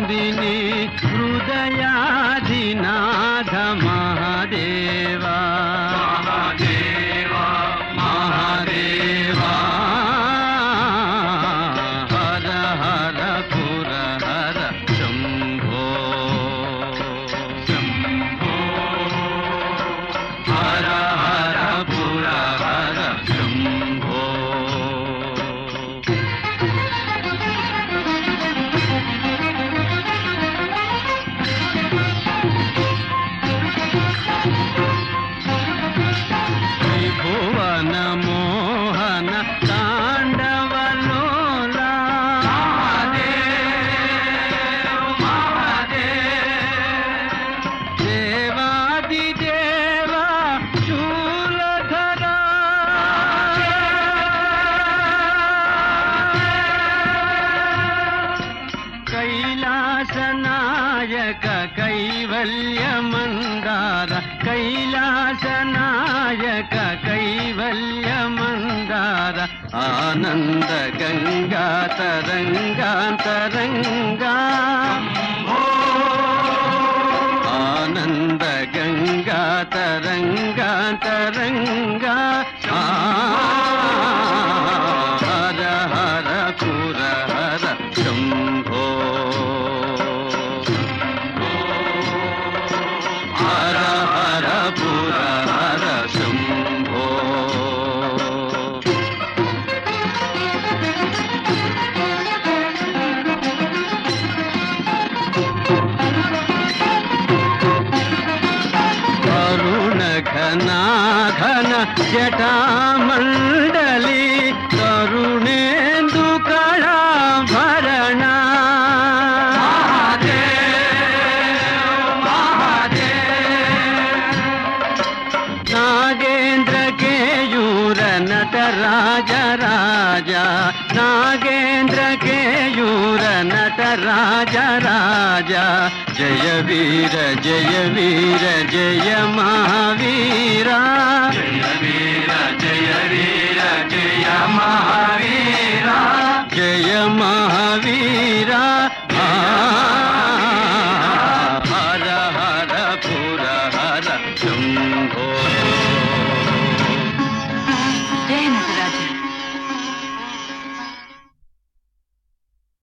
నందిని హృదయాధినాథ మహాదేవా మహాదేవా మహాదేవా హర హర పుర హర శంభో శంభో హర హర పుర హర శంభో త్రిభువన మోహన తాండవలోలా దేవాది దేవా శూలధరా కైలాసనాయక కైవల్యమందార కైలాసనాయక కైవల్యమందార ఆనంద గంగా తరంగాంతరంగా ఆనంద గంగా తరంగాంతరంగా ఆ, హర హర పుర హర శంభో హర హర పుర హర శంభో కరుణ ఘనాఘన జటామండలి కరుణేందు కళాభరణ నాగేంద్ర కేయూర నట రాజ రాజ నాగేంద్ర కేయూర నట రాజ రాజ జయ వీర జయ వీర జయ మహావీరా